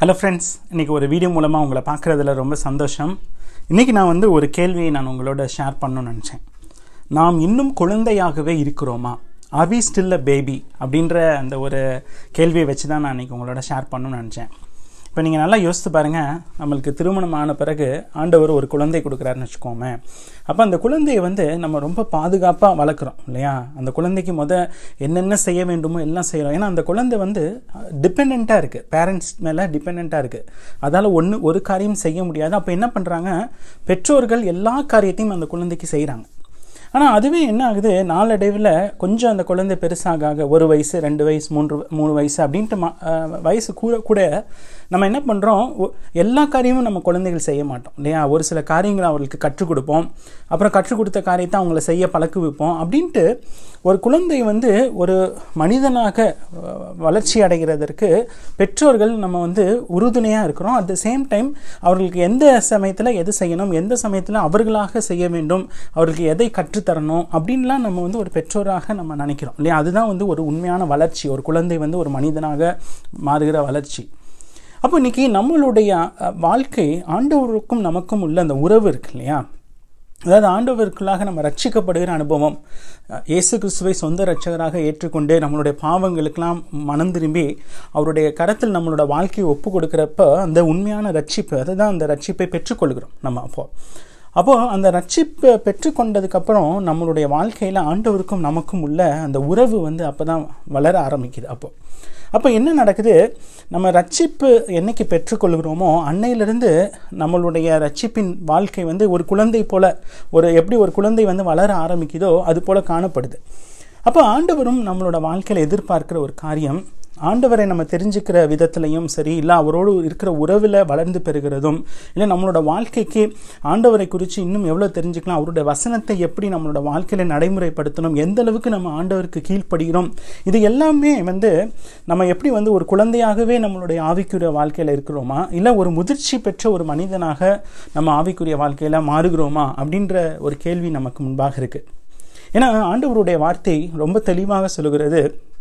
hello friends இன்றைக்கி ஒரு video மூலமாக உங்களை பார்க்குறதுல ரொம்ப சந்தோஷம் இன்றைக்கி நான் வந்து ஒரு கேள்வியை நான் உங்களோட ஷேர் பண்ணணும்னு நினச்சேன் நாம் இன்னும் குழந்தையாகவே இருக்கிறோமா are we still a baby அப்படின்ற அந்த ஒரு கேள்வியை வச்சு தான் நான் இன்றைக்கி உங்களோட ஷேர் பண்ணணும்னு நினச்சேன் இப்போ நீங்கள் நல்லா யோசித்து பாருங்கள் நம்மளுக்கு திருமணம் ஆன பிறகு ஆண்டவர் ஒரு குழந்தை கொடுக்குறாருன்னு வச்சுக்கோமே அப்போ அந்த குழந்தையை வந்து நம்ம ரொம்ப பாதுகாப்பாக வளர்க்குறோம் இல்லையா அந்த குழந்தைக்கு முத என்னென்ன செய்ய வேண்டுமோ எல்லாம் செய்கிறோம் ஏன்னா அந்த குழந்தை வந்து டிபெண்ட்டாக இருக்குது பேரண்ட்ஸ் மேலே டிபெண்ட்டாக இருக்குது அதால் ஒன்று ஒரு காரியம் செய்ய முடியாது அப்போ என்ன பண்ணுறாங்க பெற்றோர்கள் எல்லா காரியத்தையும் அந்த குழந்தைக்கு செய்கிறாங்க ஆனால் அதுவே என்ன ஆகுது நாளடைவில் கொஞ்சம் அந்த குழந்தை பெருசாக ஆக ஒரு வயசு ரெண்டு வயசு மூன்று மூணு வயசு அப்படின்ட்டு மா அஹ் வயசு கூட கூட நம்ம என்ன பண்ணுறோம் எல்லா காரியமும் நம்ம குழந்தைகள் செய்ய மாட்டோம் இல்லையா ஒரு சில காரியங்களை அவர்களுக்கு கற்றுக் கொடுப்போம் அப்புறம் கற்றுக் கொடுத்த காரியத்தை அவங்கள செய்ய பழக்குவிப்போம் அப்படின்ட்டு ஒரு குழந்தை வந்து ஒரு மனிதனாக அஹ், வளர்ச்சி அடைகிறதற்கு பெற்றோர்கள் நம்ம வந்து உறுதுணையாக இருக்கிறோம் அட் த சேம் டைம் அவர்களுக்கு எந்த சமயத்தில் எது செய்யணும் எந்த சமயத்தில் அவர்களாக செய்ய வேண்டும் அவர்களுக்கு எதை கற்றுத்தரணும் அப்படின்லாம் நம்ம வந்து ஒரு பெற்றோராக நம்ம நினைக்கிறோம் இல்லையா அதுதான் வந்து ஒரு உண்மையான வளர்ச்சி ஒரு குழந்தை வந்து ஒரு மனிதனாக மாறுகிற வளர்ச்சி அப்போ இன்னைக்கு நம்மளுடைய அஹ், வாழ்க்கை ஆண்டவருக்கும் நமக்கும் உள்ள அந்த உறவு இருக்கு இல்லையா அதாவது ஆண்டவருக்குள்ளாக நம்ம ரட்சிக்கப்படுகிற அனுபவம் அஹ், இயேசு கிறிஸ்துவை சொந்த ரட்சகராக ஏற்றுக்கொண்டு நம்மளுடைய பாவங்களுக்கெல்லாம் மனம் திரும்பி அவருடைய கரத்தில் நம்மளோட வாழ்க்கையை ஒப்பு கொடுக்குறப்ப அந்த உண்மையான ரட்சிப்பு அதுதான் அந்த ரட்சிப்பை பெற்றுக்கொள்கிறோம் நம்ம அப்போ அப்போது அந்த ரட்சிப்பை பெற்றுக்கொண்டதுக்கப்புறம் நம்மளுடைய வாழ்க்கையில் ஆண்டவருக்கும் நமக்கும் உள்ள அந்த உறவு வந்து அப்போ தான் வளர ஆரம்பிக்குது அப்போது அப்போ என்ன நடக்குது நம்ம ரட்சிப்பு என்னைக்கு பெற்றுக்கொள்கிறோமோ அன்னையிலிருந்து நம்மளுடைய ரட்சிப்பின் வாழ்க்கை வந்து ஒரு குழந்தை போல ஒரு எப்படி ஒரு குழந்தை வந்து வளர ஆரம்பிக்குதோ அது போல காணப்படுது அப்போ ஆண்டவரும் நம்மளோட வாழ்க்கையில் எதிர்பார்க்கிற ஒரு காரியம் ஆண்டவரை நம்ம தெரிஞ்சுக்கிற விதத்துலையும் சரி இல்லை அவரோடு இருக்கிற உறவில் வளர்ந்து பெறுகிறதும் இல்லை நம்மளோட வாழ்க்கைக்கு ஆண்டவரை குறித்து இன்னும் எவ்வளோ தெரிஞ்சுக்கலாம் அவருடைய வசனத்தை எப்படி நம்மளோட வாழ்க்கையில் நடைமுறைப்படுத்தணும் எந்த அளவுக்கு நம்ம ஆண்டவருக்கு கீழ்ப்படுகிறோம் இது எல்லாமே வந்து நம்ம எப்படி வந்து ஒரு குழந்தையாகவே நம்மளுடைய ஆவிக்குரிய வாழ்க்கையில் இருக்கிறோமா இல்லை ஒரு முதிர்ச்சி பெற்ற ஒரு மனிதனாக நம்ம ஆவிக்குரிய வாழ்க்கையில் மாறுகிறோமா அப்படின்ற ஒரு கேள்வி நமக்கு முன்பாக இருக்குது ஏன்னா ஆண்டவருடைய வார்த்தை ரொம்ப தெளிவாக சொல்லுகிறது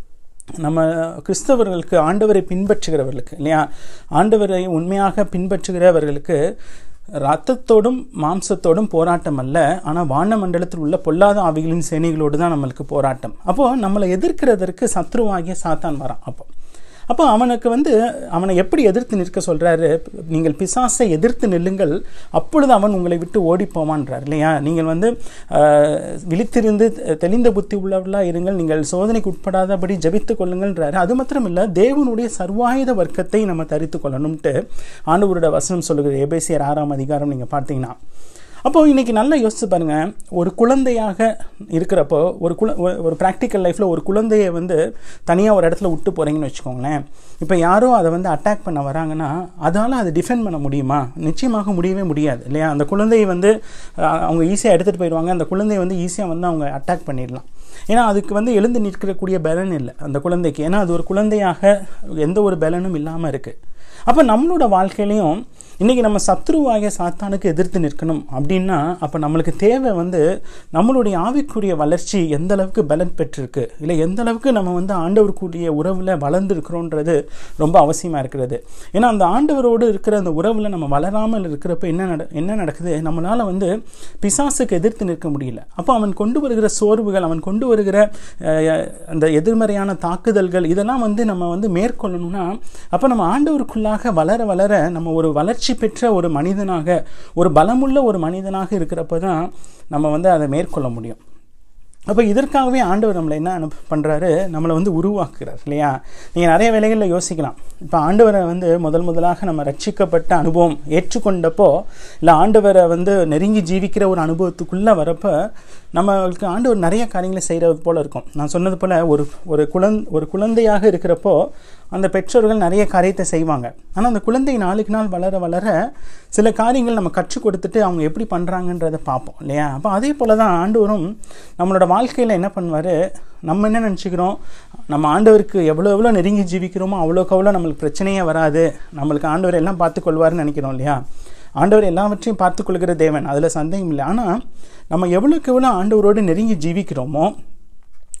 நம்ம கிறிஸ்தவர்களுக்கு ஆண்டவரை பின்பற்றுகிறவர்களுக்கு இல்லையா ஆண்டவரை உண்மையாக பின்பற்றுகிறவர்களுக்கு ரத்தத்தோடும் மாம்சத்தோடும் போராட்டம் அல்ல ஆனால் வானமண்டலத்தில் உள்ள பொல்லாத ஆவிகளின் சேனைகளோடு தான் நம்மளுக்கு போராட்டம் அப்போது நம்மளை எதிர்க்கிறதற்கு சத்ருவாகிய சாத்தான் வரான் அப்போ அப்போ அவனுக்கு வந்து அவனை எப்படி எதிர்த்து நிற்க சொல்கிறாரு நீங்கள் பிசாசை எதிர்த்து நில்லுங்கள் அப்பொழுது அவன் உங்களை விட்டு ஓடி போவான்றார் இல்லையா நீங்கள் வந்து ஆஹ், விழித்திருந்து தெளிந்த புத்தி உள்ளவர்களாக இருங்கள் நீங்கள் சோதனைக்கு உட்படாதபடி ஜெபித்து கொள்ளுங்கள்ன்றாரு அது மாத்திரம் இல்லை தேவனுடைய சர்வாயுத வர்க்கத்தை நம்ம தரித்து கொள்ளணும்ட்டு ஆண்டவரோட வசனம் சொல்லுகிற எபேசியர் ஆறாம் அதிகாரம் நீங்கள் பார்த்தீங்கன்னா அப்போ இன்னைக்கு நல்லா யோசிச்சு பாருங்க ஒரு குழந்தையாக இருக்கிறப்போ ஒரு குல ஒரு- ஒரு ப்ராக்டிக்கல் லைஃப்பில் ஒரு குழந்தையை வந்து தனியாக ஒரு இடத்துல விட்டு போகிறீங்கன்னு வச்சுக்கோங்களேன் இப்போ யாரோ அதை வந்து அட்டாக் பண்ண வராங்கன்னா அதால் அதை டிஃபெண்ட் பண்ண முடியுமா நிச்சயமாக முடியவே முடியாது இல்லையா அந்த குழந்தையை வந்து அஹ், அவங்க ஈஸியாக எடுத்துகிட்டு போயிடுவாங்க அந்த குழந்தையை வந்து ஈஸியாக வந்து அவங்க அட்டாக் பண்ணிடலாம் ஏன்னா அதுக்கு வந்து எழுந்து நிற்கக்கூடிய பலன் இல்லை அந்த குழந்தைக்கு ஏன்னா அது ஒரு குழந்தையாக எந்த ஒரு பலனும் இல்லாமல் இருக்குது அப்போ நம்மளோட வாழ்க்கையிலையும் இன்றைக்கி நம்ம சத்ருவாகிய சாத்தானுக்கு எதிர்த்து நிற்கணும் அப்படின்னா அப்போ நம்மளுக்கு தேவை வந்து நம்மளுடைய ஆவிக்குரிய வளர்ச்சி எந்த அளவுக்கு பலன் பெற்றிருக்கு இல்லை எந்த அளவுக்கு நம்ம வந்து ஆண்டவருக்குரிய உறவில் வளர்ந்துருக்கிறோன்றது ரொம்ப அவசியமாக இருக்கிறது ஏன்னா அந்த ஆண்டவரோடு இருக்கிற அந்த உறவில் நம்ம வளராமல் இருக்கிறப்ப என்ன நட என்ன நடக்குது நம்மளால் வந்து பிசாசுக்கு எதிர்த்து நிற்க முடியல அப்போ அவன் கொண்டு வருகிற சோர்வுகள் அவன் கொண்டு வருகிற அஹ், அந்த எதிர்மறையான தாக்குதல்கள் இதெல்லாம் வந்து நம்ம வந்து மேற்கொள்ளணும்னா அப்போ நம்ம ஆண்டவருக்குள்ளாக வளர வளர நம்ம ஒரு வளர்ச்சி பெற்ற ஒரு மனிதனாக ஒரு பலமுள்ள ஒரு மனிதனாக இருக்கிறப்ப தான் நம்ம வந்து அதை மேற்கொள்ள முடியும் அப்போ இதற்காகவே ஆண்டவர் நம்மளை என்ன அனுப்ப பண்ணுறாரு நம்மளை வந்து உருவாக்குறார் இல்லையா நீங்கள் நிறைய வேலைகளில் யோசிக்கலாம் இப்போ ஆண்டவரை வந்து முதல் முதலாக நம்ம ரட்சிக்கப்பட்ட அனுபவம் ஏற்றுக்கொண்டப்போ இல்லை ஆண்டவரை வந்து நெருங்கி ஜீவிக்கிற ஒரு அனுபவத்துக்குள்ளே வரப்போ நம்மளுக்கு ஆண்டவர் நிறைய காரியங்களை செய்கிறது போல் இருக்கும் நான் சொன்னது போல் ஒரு ஒரு குழந் ஒரு குழந்தையாக இருக்கிறப்போ அந்த பெற்றோர்கள் நிறைய காரியத்தை செய்வாங்க ஆனால் அந்த குழந்தை நாளுக்கு நாள் வளர வளர சில காரியங்கள் நம்ம கற்றுக் கொடுத்துட்டு அவங்க எப்படி பண்ணுறாங்கன்றதை பார்ப்போம் இல்லையா அப்போ அதே போல் தான் ஆண்டவரும் நம்மளோட வாழ்க்கையில் என்ன பண்ணுவார் நம்ம என்ன நினச்சிக்கிறோம் நம்ம ஆண்டவருக்கு எவ்வளோ எவ்வளோ நெருங்கி ஜீவிக்கிறோமோ அவ்வளோக்கு அவ்வளோ நம்மளுக்கு பிரச்சனையே வராது நம்மளுக்கு ஆண்டவர் எல்லாம் பார்த்துக்கொள்வார்னு நினைக்கிறோம் இல்லையா ஆண்டவர் எல்லாவற்றையும் பார்த்துக்கொள்கிற தேவன் அதில் சந்தேகம் இல்லை ஆனால் நம்ம எவ்வளோக்கு எவ்வளோ ஆண்டவரோடு நெருங்கி ஜீவிக்கிறோமோ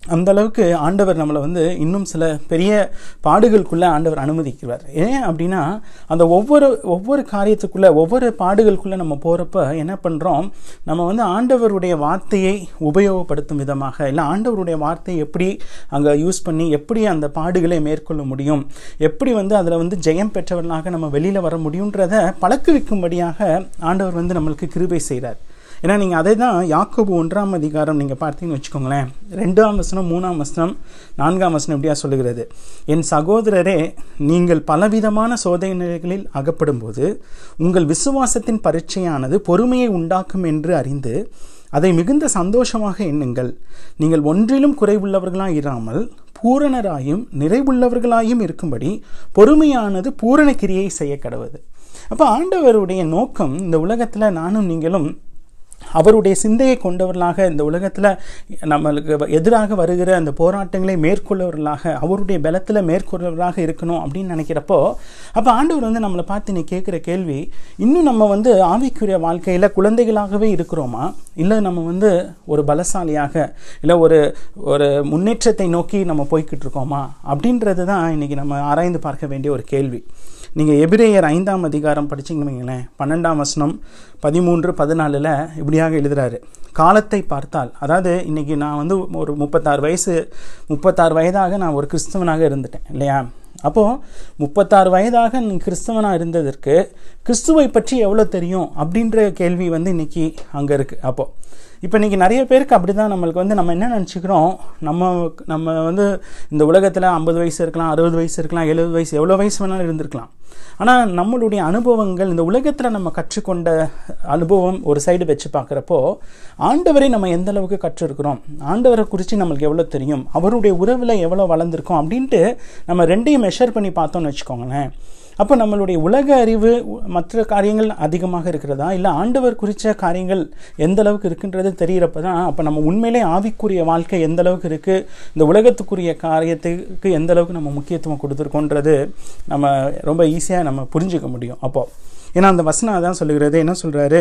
அந்த அளவுக்கு ஆண்டவர் நம்மளை வந்து இன்னும் சில பெரிய பாடுகளுக்குள்ளே ஆண்டவர் அனுமதிக்கிறார் ஏன் அப்படின்னா அந்த ஒவ்வொரு ஒவ்வொரு காரியத்துக்குள்ளே ஒவ்வொரு பாடுகளுக்குள்ளே நம்ம போகிறப்ப என்ன பண்ணுறோம் நம்ம வந்து ஆண்டவருடைய வார்த்தையை உபயோகப்படுத்தும் விதமாக இல்லை ஆண்டவருடைய வார்த்தையை எப்படி அங்கே யூஸ் பண்ணி எப்படி அந்த பாடுகளை மேற்கொள்ள முடியும் எப்படி வந்து அதில் வந்து ஜெயம் பெற்றவர்களாக நம்ம வெளியில் வர முடியுன்றத பழக்குவிக்கும்படியாக ஆண்டவர் வந்து நம்மளுக்கு கிருபை செய்கிறார் ஏன்னா நீங்கள் அதே தான் யாக்கோபு ஒன்றாம் அதிகாரம் நீங்கள் பார்த்தீங்கன்னு வச்சுக்கோங்களேன் ரெண்டாம் வசனம் மூணாம் வசனம் நான்காம் வசனம் எப்படியா சொல்லுகிறது என் சகோதரரே நீங்கள் பலவிதமான சோதனைகளில் அகப்படும்போது உங்கள் விசுவாசத்தின் பரீட்சையானது பொறுமையை உண்டாக்கும் என்று அறிந்து அதை மிகுந்த சந்தோஷமாக எண்ணுங்கள் நீங்கள் ஒன்றிலும் குறைவுள்ளவர்களாக இராமல் பூரணராயும் நிறைவுள்ளவர்களாயும் இருக்கும்படி பொறுமையானது பூரண கிரியை செய்ய கடவுது அப்போ ஆண்டவருடைய நோக்கம் இந்த உலகத்தில் நானும் நீங்களும் அவருடைய சிந்தையை கொண்டவர்களாக இந்த உலகத்தில் நம்மளுக்கு எதிராக வருகிற அந்த போராட்டங்களை மேற்கொள்ளவர்களாக அவருடைய பலத்தில் மேற்கொள்ளவர்களாக இருக்கணும் அப்படின்னு நினைக்கிறப்போ அப்போ ஆண்டவர் வந்து நம்மளை பார்த்து நீ கேட்குற கேள்வி இன்னும் நம்ம வந்து ஆவிக்குரிய வாழ்க்கையில் குழந்தைகளாகவே இருக்கிறோமா இல்லை நம்ம வந்து ஒரு பலசாலியாக இல்லை ஒரு ஒரு முன்னேற்றத்தை நோக்கி நம்ம போய்கிட்டு இருக்கோமா அப்படின்றது தான் இன்றைக்கி நம்ம ஆராய்ந்து பார்க்க வேண்டிய ஒரு கேள்வி நீங்கள் எபிரேயர் ஐந்தாம் அதிகாரம் படிச்சிங்கன்னு வைங்களேன் பன்னெண்டாம் வசனம் பதிமூன்று பதினாலில் இப்படியாக எழுதுகிறாரு காலத்தை பார்த்தால் அதாவது இன்றைக்கி நான் வந்து ஒரு முப்பத்தாறு வயசு முப்பத்தாறு வயதாக நான் ஒரு கிறிஸ்தவனாக இருந்துட்டேன் இல்லையா அப்போது முப்பத்தாறு வயதாக நீ கிறிஸ்தவனாக இருந்ததற்கு கிறிஸ்துவை பற்றி எவ்வளோ தெரியும் அப்படின்ற கேள்வி வந்து இன்றைக்கி அங்கே இருக்குது அப்போது இப்போ இன்றைக்கி நிறைய பேருக்கு அப்படி தான் நம்மளுக்கு வந்து நம்ம என்ன நினச்சிக்கிறோம் நம்ம நம்ம வந்து இந்த உலகத்தில் ஐம்பது வயசு இருக்கலாம் அறுபது வயசு இருக்கலாம் எழுபது வயசு எவ்வளோ வயசு வேணாலும் இருந்திருக்கலாம் ஆனால் நம்மளுடைய அனுபவங்கள் இந்த உலகத்தில் நம்ம கற்றுக்கொண்ட அனுபவம் ஒரு சைடு வச்சு பார்க்குறப்போ ஆண்டவரை நம்ம எந்த அளவுக்கு கற்றுருக்கிறோம் ஆண்டவரை குறித்து நம்மளுக்கு எவ்வளோ தெரியும் அவருடைய உறவில் எவ்வளோ வளர்ந்துருக்கோம் அப்படின்ட்டு நம்ம ரெண்டையும் மெஷர் பண்ணி பார்த்தோம்னு வச்சுக்கோங்களேன் அப்போ நம்மளுடைய உலக அறிவு மற்ற காரியங்கள் அதிகமாக இருக்கிறதா இல்லை ஆண்டவர் குறித்த காரியங்கள் எந்த அளவுக்கு இருக்குன்றது தெரிகிறப்ப தான் அப்போ நம்ம உண்மையிலே ஆவிக்குரிய வாழ்க்கை எந்த அளவுக்கு இருக்குது இந்த உலகத்துக்குரிய காரியத்துக்கு எந்த அளவுக்கு நம்ம முக்கியத்துவம் கொடுத்துருக்கோன்றது நம்ம ரொம்ப ஈஸியாக நம்ம புரிஞ்சுக்க முடியும் அப்போது ஏன்னா அந்த வசனம் அதான் சொல்லுகிறது என்ன சொல்கிறாரு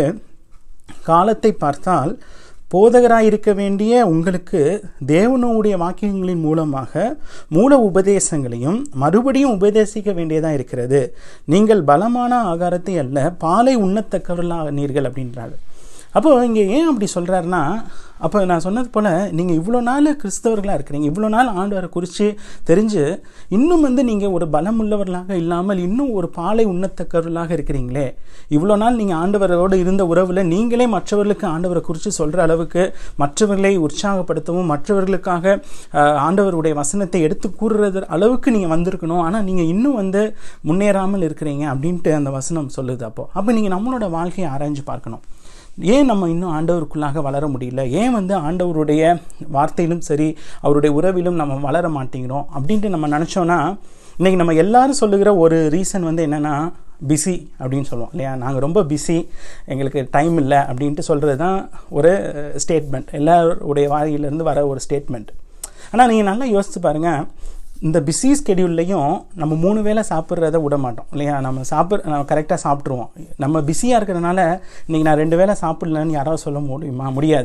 காலத்தை பார்த்தால் போதகராக இருக்க வேண்டிய உங்களுக்கு தேவனுடைய வாக்கியங்களின் மூலமாக மூல உபதேசங்களையும் மறுபடியும் உபதேசிக்க வேண்டியதாக இருக்கிறது நீங்கள் பலமான ஆகாரத்தை அல்ல பாலை உண்ணத்தக்கவர்களானீர்கள் அப்படின்றாரு அப்போ இங்கே ஏன் அப்படி சொல்கிறாருன்னா அப்போ நான் சொன்னது போல் நீங்கள் இவ்வளோ நாள் கிறிஸ்தவர்களாக இருக்கிறீங்க இவ்வளோ நாள் ஆண்டவரை குறித்து தெரிஞ்சு இன்னும் வந்து நீங்கள் ஒரு பலம் உள்ளவர்களாக இல்லாமல் இன்னும் ஒரு பாலை உண்ணத்தக்கவர்களாக இருக்கிறீங்களே இவ்வளோ நாள் நீங்கள் ஆண்டவரோடு இருந்த உறவில் நீங்களே மற்றவர்களுக்கு ஆண்டவரை குறித்து சொல்கிற அளவுக்கு மற்றவர்களை உற்சாகப்படுத்தவும் மற்றவர்களுக்காக ஆண்டவருடைய வசனத்தை எடுத்து கூறுறது அளவுக்கு நீங்கள் வந்திருக்கணும் ஆனால் நீங்கள் இன்னும் வந்து முன்னேறாமல் இருக்கிறீங்க அப்படின்ட்டு அந்த வசனம் சொல்லுது அப்போ அப்போ நீங்கள் நம்மளோட வாழ்க்கையை ஆராய்ஞ்சு பார்க்கணும் ஏன் நம்ம இன்னும் ஆண்டவருக்குள்ளாக வளர முடியல ஏன் வந்து ஆண்டவருடைய வார்த்தையிலும் சரி அவருடைய உறவிலும் நம்ம வளர மாட்டேங்கிறோம் அப்படின்ட்டு நம்ம நினச்சோன்னா இன்றைக்கி நம்ம எல்லாரும் சொல்லுகிற ஒரு ரீசன் வந்து என்னென்னா பிஸி அப்படின்னு சொல்லுவோம் இல்லையா நாங்கள் ரொம்ப பிஸி எங்களுக்கு டைம் இல்லை அப்படின்ட்டு சொல்கிறது தான் ஒரு ஸ்டேட்மெண்ட் எல்லாருடைய வாயிலிருந்து வர ஒரு ஸ்டேட்மெண்ட் ஆனால் நீங்கள் நல்லா யோசித்து பாருங்கள் இந்த பிஸி ஸ்கெடியூல்லையும் நம்ம மூணு வேளை சாப்பிட்றத விட மாட்டோம் இல்லையா நம்ம சாப்பிட்ற நம்ம கரெக்டாக சாப்பிட்ருவோம் நம்ம பிஸியாக இருக்கிறதுனால இன்றைக்கி நான் ரெண்டு வேளை சாப்பிட்லன்னு யாராவது சொல்ல முடியுமா முடியாது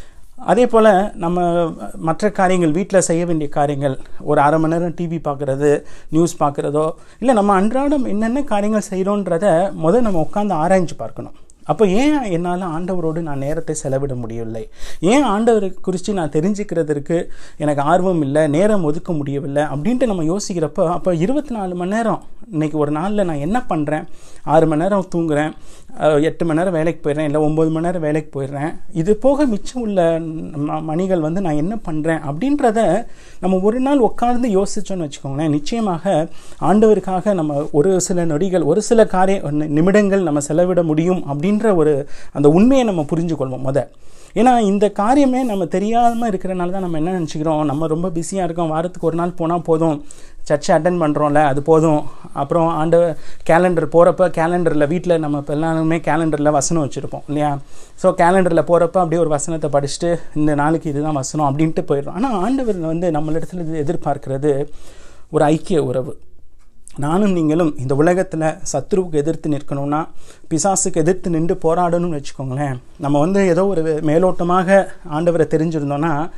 அதே போல் நம்ம மற்ற காரியங்கள் வீட்டில் செய்ய வேண்டிய காரியங்கள் ஒரு அரை மணி நேரம் டிவி பார்க்குறது நியூஸ் பார்க்குறதோ இல்லை நம்ம அன்றாடம் என்னென்ன காரியங்கள் செய்கிறோன்றத முதல் நம்ம உட்காந்து ஆராய்ஞ்சு பார்க்கணும் அப்போ ஏன் என்னால் ஆண்டவரோடு நான் நேரத்தை செலவிட முடியவில்லை ஏன் ஆண்டவரை குறித்து நான் தெரிஞ்சுக்கிறதுக்கு எனக்கு ஆர்வம் இல்லை நேரம் ஒதுக்க முடியவில்லை அப்படின்ட்டு நம்ம யோசிக்கிறப்போ அப்போ இருபத்தி நாலு மணி நேரம் இன்றைக்கி ஒரு நாளில் நான் என்ன பண்ணுறேன் ஆறு மணி நேரம் தூங்குறேன் எட்டு மணி நேரம் வேலைக்கு போயிடுறேன் இல்லை ஒம்பது மணி நேரம் வேலைக்கு போயிடுறேன் இது போக மிச்சம் உள்ள மணிகள் வந்து நான் என்ன பண்ணுறேன் அப்படின்றத நம்ம ஒரு நாள் உட்கார்ந்து யோசிச்சோன்னு வச்சுக்கோங்களேன் நிச்சயமாக ஆண்டவருக்காக நம்ம ஒரு சில நொடிகள் ஒரு சில காரிய நிமிடங்கள் நம்ம செலவிட முடியும் அப்படின்ற ஒரு அந்த உண்மையை நம்ம புரிஞ்சு கொள்வோம் முத ஏன்னா இந்த காரியமே நம்ம தெரியாமல் இருக்கிறனால தான் நம்ம என்ன நினச்சிக்கிறோம் நம்ம ரொம்ப பிஸியாக இருக்கோம் வாரத்துக்கு ஒரு நாள் போனால் போதும் சர்ச்சை அட்டன் பண்ணுறோம்ல அது போதும் அப்புறம் ஆண்டு கேலண்டர் போகிறப்ப கேலண்டரில் வீட்டில் நம்ம இப்போ எல்லாருமே கேலண்டரில் வசனம் வச்சுருப்போம் இல்லையா ஸோ கேலண்டரில் போகிறப்ப அப்படியே ஒரு வசனத்தை படிச்சுட்டு இந்த நாளைக்கு இதுதான் வசனம் அப்படின்ட்டு போயிடுறோம் ஆனால் ஆண்டவர் வந்து நம்மளிடத்துல எதிர்பார்க்கிறது ஒரு ஐக்கிய உறவு நானும் நீங்களும் இந்த உலகத்தில் சத்ருவுக்கு எதிர்த்து நிற்கணும்னா பிசாசுக்கு எதிர்த்து நின்று போராடணும்னு வச்சுக்கோங்களேன் நம்ம வந்து ஏதோ ஒரு மேலோட்டமாக ஆண்டவரை தெரிஞ்சிருந்தோன்னா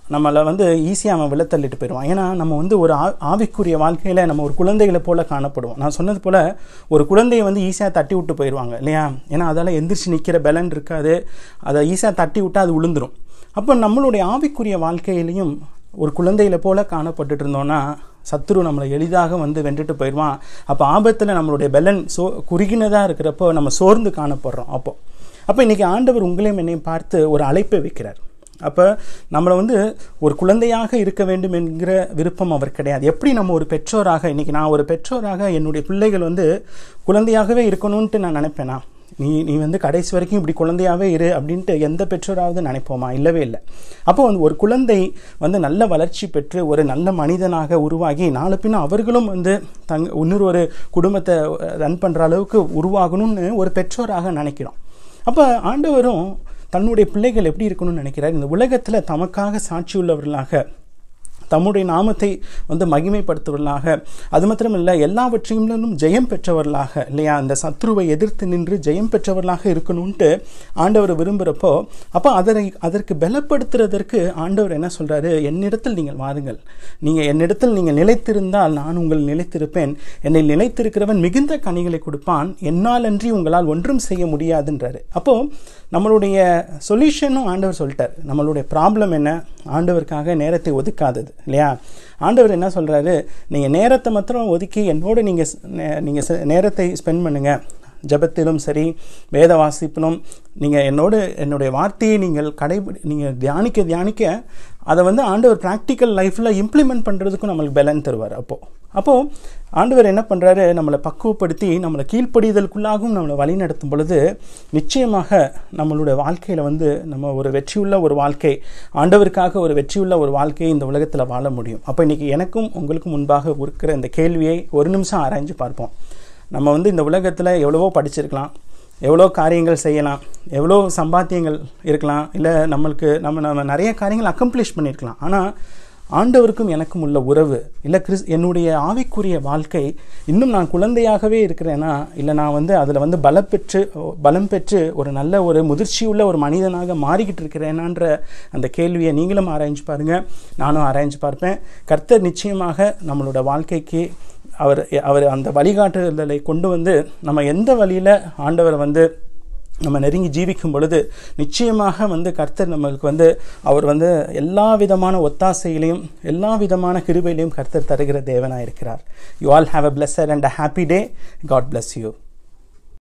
நம்மளை வந்து ஈஸியாக அவன் விழத்தள்ளிட்டு போயிடுவான் ஏன்னா நம்ம வந்து ஒரு ஆ ஆவிக்குரிய வாழ்க்கையில் நம்ம ஒரு குழந்தைகளை போல காணப்படுவோம் நான் சொன்னது போல் ஒரு குழந்தையை வந்து ஈஸியாக தட்டி விட்டு போயிடுவாங்க இல்லையா ஏன்னா அதால் எந்திரிச்சு நிற்கிற பலன் இருக்காது அதை ஈஸியாக தட்டி விட்டால் அது விழுந்துரும் அப்போ நம்மளுடைய ஆவிக்குரிய வாழ்க்கையிலையும் ஒரு குழந்தையில போல காணப்பட்டுட்டு இருந்தோம்னா சத்துரு நம்மளை எளிதாக வந்து வென்றுட்டு போயிடுவான் அப்போ ஆபத்தில் நம்மளுடைய பலன் சோ குறுகினதாக இருக்கிறப்போ நம்ம சோர்ந்து காணப்படுறோம் அப்போ அப்போ இன்றைக்கி ஆண்டவர் உங்களையும் என்னையும் பார்த்து ஒரு அழைப்பை வைக்கிறார் அப்போ நம்மளை வந்து ஒரு குழந்தையாக இருக்க வேண்டும் என்கிற விருப்பம் அவர் கிடையாது எப்படி நம்ம ஒரு பெற்றோராக இன்றைக்கி நான் ஒரு பெற்றோராக என்னுடைய பிள்ளைகள் வந்து குழந்தையாகவே இருக்கணும்ன்ட்டு நான் நினைப்பேனா நீ நீ வந்து கடைசி வரைக்கும் இப்படி குழந்தையாகவே இரு அப்படின்ட்டு எந்த பெற்றோராவது நினைப்போமா இல்லவே இல்லை அப்போ வந்து ஒரு குழந்தை வந்து நல்ல வளர்ச்சி பெற்று ஒரு நல்ல மனிதனாக உருவாகி நாளை பின்ன அவர்களும் வந்து தங் இன்னொரு ஒரு குடும்பத்தை ரன் பண்ணுற அளவுக்கு உருவாகணும்னு ஒரு பெற்றோராக நினைக்கிறோம் அப்போ ஆண்டவரும் தன்னுடைய பிள்ளைகள் எப்படி இருக்கணும்னு நினைக்கிறார் இந்த உலகத்தில் தமக்காக சாட்சியுள்ளவர்களாக தம்முடைய நாமத்தை வந்து மகிமைப்படுத்துவர்களாக அது மாத்திரம் இல்லை எல்லாவற்றையும் ஜெயம் பெற்றவர்களாக இல்லையா அந்த சத்ருவை எதிர்த்து நின்று ஜெயம் பெற்றவர்களாக இருக்கணும்ன்ட்டு ஆண்டவர் விரும்புகிறப்போ அப்போ அதனை அதற்கு பலப்படுத்துறதற்கு ஆண்டவர் என்ன சொல்கிறாரு என்னிடத்தில் நீங்கள் வாருங்கள் நீங்கள் என்னிடத்தில் நீங்கள் நிலைத்திருந்தால் நான் உங்கள் நிலைத்திருப்பேன் என்னை நிலைத்திருக்கிறவன் மிகுந்த கனிகளை கொடுப்பான் என்னால் அன்றி உங்களால் ஒன்றும் செய்ய முடியாதுன்றாரு அப்போது நம்மளுடைய சொல்யூஷனும் ஆண்டவர் சொல்லிட்டார் நம்மளுடைய ப்ராப்ளம் என்ன ஆண்டவருக்காக நேரத்தை ஒதுக்காதது இல்லையா ஆண்டவர் என்ன சொல்கிறாரு நீங்கள் நேரத்தை மாத்திரம் ஒதுக்கி என்னோடு நீங்கள் நீங்கள் நேரத்தை ஸ்பெண்ட் பண்ணுங்கள் ஜபத்திலும் சரி வேத வாசிப்பிலும் நீங்கள் என்னோடு என்னுடைய வார்த்தையை நீங்கள் கடைபிடி நீங்கள் தியானிக்க தியானிக்க அதை வந்து ஆண்டவர் ப்ராக்டிக்கல் லைஃப்பில் இம்ப்ளிமெண்ட் பண்ணுறதுக்கும் நம்மளுக்கு பலன் தருவார் அப்போது அப்போது ஆண்டவர் என்ன பண்ணுறாரு நம்மளை பக்குவப்படுத்தி நம்மளை கீழ்ப்படிதலுக்குள்ளாகவும் நம்மளை வழி நடத்தும் பொழுது நிச்சயமாக நம்மளுடைய வாழ்க்கையில் வந்து நம்ம ஒரு வெற்றியுள்ள ஒரு வாழ்க்கை ஆண்டவருக்காக ஒரு வெற்றியுள்ள ஒரு வாழ்க்கையை இந்த உலகத்தில் வாழ முடியும் அப்போ இன்றைக்கி எனக்கும் உங்களுக்கும் முன்பாக இருக்கிற இந்த கேள்வியை ஒரு நிமிஷம் ஆராய்ஞ்சு பார்ப்போம் நம்ம வந்து இந்த உலகத்தில் எவ்வளவோ படிச்சிருக்கலாம் எவ்வளோ காரியங்கள் செய்யலாம் எவ்வளோ சம்பாத்தியங்கள் இருக்கலாம் இல்லை நம்மளுக்கு நம்ம நம்ம நிறைய காரியங்கள் அக்கம்ப்ளிஷ் பண்ணியிருக்கலாம் ஆனால் ஆண்டவருக்கும் எனக்கும் உள்ள உறவு இல்லை கிறிஸ் என்னுடைய ஆவிக்குரிய வாழ்க்கை இன்னும் நான் குழந்தையாகவே இருக்கிறேன்னா இல்லை நான் வந்து அதில் வந்து பலப்பெற்று பலம் பெற்று ஒரு நல்ல ஒரு முதிர்ச்சியுள்ள ஒரு மனிதனாக மாறிக்கிட்டு இருக்கிறேனான்ற அந்த கேள்வியை நீங்களும் ஆராய்ஞ்சு பாருங்கள் நானும் ஆராய்ஞ்சு பார்ப்பேன் கர்த்தர் நிச்சயமாக நம்மளோட வாழ்க்கைக்கு அவர் அவர் அந்த வழிகாட்டுதலை கொண்டு வந்து நம்ம எந்த வழியில் ஆண்டவரை வந்து நம்ம நெருங்கி ஜீவிக்கும் பொழுது நிச்சயமாக வந்து கர்த்தர் நம்மளுக்கு வந்து அவர் வந்து எல்லா விதமான ஒத்தாசையிலையும் எல்லா விதமான கிருபையிலையும் கர்த்தர் தருகிற தேவனாக இருக்கிறார் you all have a pleasure and a happy day God bless you